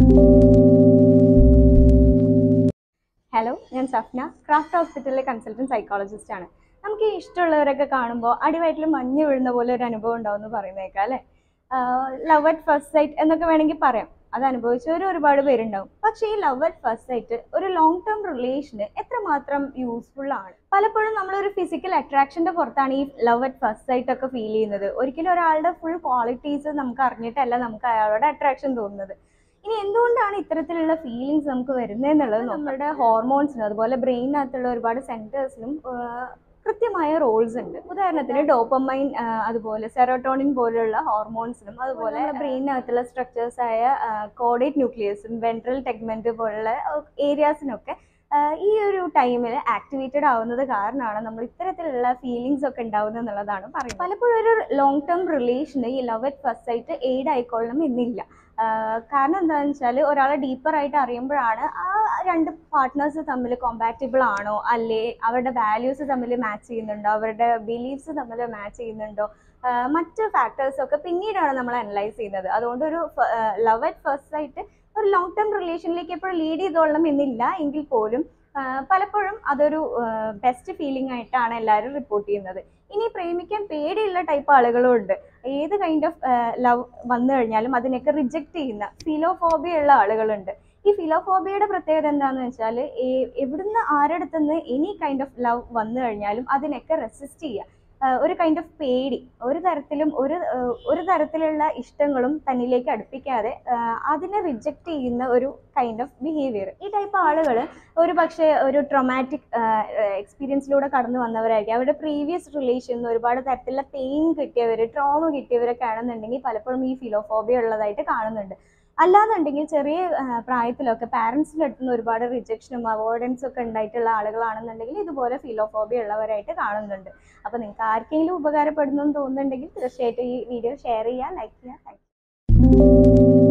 hello ഞാൻ Safna Craft ഹോസ്പിറ്റലിലെ consultant psychologist ആണ് നമുക്ക് ഈ ഇഷ്ടമുള്ളവരൊക്കെ കാണുമ്പോൾ അടിവയറ്റിൽ മഞ്ഞ് വീഴുന്ന പോലെ ഒരു അനുഭവം ഉണ്ടാവും എന്ന് പറയുന്നേക്കാം അല്ലേ ലവ് അറ്റ് ഫസ്റ്റ് സൈറ്റ് എന്നൊക്കെ വേണമെങ്കിൽ പറയാം അത് അനുഭവിച്ചവരും ഒരുപാട് പേരുണ്ടാവും പക്ഷേ ഈ ലവ് അറ്റ് ഫസ്റ്റ് സൈറ്റ് ഒരു ലോങ് ടേം റിലേഷന് എത്രമാത്രം യൂസ്ഫുൾ ആണ് പലപ്പോഴും നമ്മളൊരു ഫിസിക്കൽ അട്രാക്ഷന്റെ പുറത്താണ് ഈ ലവ് അറ്റ് ഫസ്റ്റ് സൈറ്റ് ഒക്കെ ഫീൽ ചെയ്യുന്നത് ഒരിക്കലും ഒരാളുടെ ഫുൾ ക്വാളിറ്റീസ് നമുക്ക് അറിഞ്ഞിട്ടല്ല നമുക്ക് അയാളോട് അട്രാക്ഷൻ തോന്നുന്നത് ഇനി എന്തുകൊണ്ടാണ് ഇത്തരത്തിലുള്ള ഫീലിങ്സ് നമുക്ക് വരുന്നതെന്നുള്ളത് നമ്മുടെ ഹോർമോൺസിനും അതുപോലെ ബ്രെയിനകത്തുള്ള ഒരുപാട് സെന്റേഴ്സിനും കൃത്യമായ റോൾസ് ഉണ്ട് ഉദാഹരണത്തിന് ഡോപ്പമൈൻ അതുപോലെ സെറോട്ടോണിൻ പോലുള്ള ഹോർമോൺസിനും അതുപോലെ ബ്രെയിനകത്തുള്ള സ്ട്രക്ചേഴ്സ് ആയ കോഡേറ്റ് ന്യൂക്ലിയസും വെൻട്രൽ ടെഗ്മെന്റ് പോലുള്ള ഏരിയാസിനൊക്കെ ഈ ഒരു ടൈമിൽ ആക്ടിവേറ്റഡ് ആവുന്നത് കാരണമാണ് നമ്മൾ ഇത്തരത്തിലുള്ള ഫീലിങ്സ് ഒക്കെ ഉണ്ടാവുന്നത് എന്നുള്ളതാണ് പറയുന്നത് പലപ്പോഴും ഒരു ലോങ് ടേം റിലേഷന് ഈ ലവ് അറ്റ് ഫസ്റ്റ് ആയിട്ട് എയ്ഡ് ആയിക്കൊള്ളണം എന്നില്ല കാരണം എന്താണെന്ന് വെച്ചാൽ ഒരാളെ ഡീപ്പർ ആയിട്ട് അറിയുമ്പോഴാണ് ആ രണ്ട് പാർട്ട്നേഴ്സ് തമ്മിൽ കോമ്പാറ്റബിൾ ആണോ അല്ലേ അവരുടെ വാല്യൂസ് തമ്മിൽ മാച്ച് ചെയ്യുന്നുണ്ടോ അവരുടെ ബിലീഫ്സ് തമ്മിൽ മാച്ച് ചെയ്യുന്നുണ്ടോ മറ്റ് ഫാക്ടേഴ്സ് ഒക്കെ പിന്നീടാണ് നമ്മൾ അനലൈസ് ചെയ്യുന്നത് അതുകൊണ്ട് ഒരു ലവ് അറ്റ് ഫസ്റ്റ് ആയിട്ട് ഒരു ലോങ് ടേം റിലേഷനിലേക്ക് എപ്പോഴും ലീഡ് ചെയ്തോളണം എന്നില്ല എങ്കിൽ പോലും പലപ്പോഴും അതൊരു ബെസ്റ്റ് ഫീലിംഗ് ആയിട്ടാണ് എല്ലാവരും റിപ്പോർട്ട് ചെയ്യുന്നത് ഇനി പ്രേമിക്കാൻ പേടിയുള്ള ടൈപ്പ് ആളുകളും ഉണ്ട് ഏത് കൈൻഡ് ഓഫ് ലവ് വന്നു കഴിഞ്ഞാലും അതിനൊക്കെ റിജക്റ്റ് ചെയ്യുന്ന ഫിലോഫോബിയ ഉള്ള ആളുകളുണ്ട് ഈ ഫിലോഫോബിയയുടെ പ്രത്യേകത എന്താണെന്ന് വെച്ചാൽ എവിടുന്ന് ആരടുത്തുനിന്ന് എനി കൈൻഡ് ഓഫ് ലവ് വന്നു കഴിഞ്ഞാലും അതിനൊക്കെ റെസിസ്റ്റ് ചെയ്യുക ഒരു കൈൻഡ് ഓഫ് പേടി ഒരു തരത്തിലും ഒരു ഒരു തരത്തിലുള്ള ഇഷ്ടങ്ങളും തന്നിലേക്ക് അടുപ്പിക്കാതെ അതിനെ റിജക്റ്റ് ചെയ്യുന്ന ഒരു കൈൻഡ് ഓഫ് ബിഹേവിയർ ഈ ടൈപ്പ് ആളുകൾ ഒരു പക്ഷേ ഒരു ട്രൊമാറ്റിക് എക്സ്പീരിയൻസിലൂടെ കടന്നു വന്നവരായിരിക്കും അവരുടെ പ്രീവിയസ് റിലേഷനിൽ ഒരുപാട് തരത്തിലുള്ള പെയിൻ കിട്ടിയവർ ട്രോമ കിട്ടിയവരൊക്കെ ആണെന്നുണ്ടെങ്കിൽ പലപ്പോഴും ഈ ഫിലോഫോബിയ ഉള്ളതായിട്ട് കാണുന്നുണ്ട് അല്ലാന്നുണ്ടെങ്കിൽ ചെറിയ പ്രായത്തിലൊക്കെ പാരൻസിൻ്റെ അടുത്ത് നിന്ന് ഒരുപാട് റിജക്ഷനും അവോയ്ഡൻസും ഒക്കെ ഉണ്ടായിട്ടുള്ള ആളുകളാണെന്നുണ്ടെങ്കിൽ ഇതുപോലെ ഫിലോഫോബിയ ഉള്ളവരായിട്ട് കാണുന്നുണ്ട് അപ്പോൾ നിങ്ങൾക്ക് ആർക്കെങ്കിലും ഉപകാരപ്പെടുന്നു എന്ന് തോന്നുന്നുണ്ടെങ്കിൽ തീർച്ചയായിട്ടും ഈ വീഡിയോ ഷെയർ ചെയ്യുക ലൈക്ക് ചെയ്യുക താങ്ക്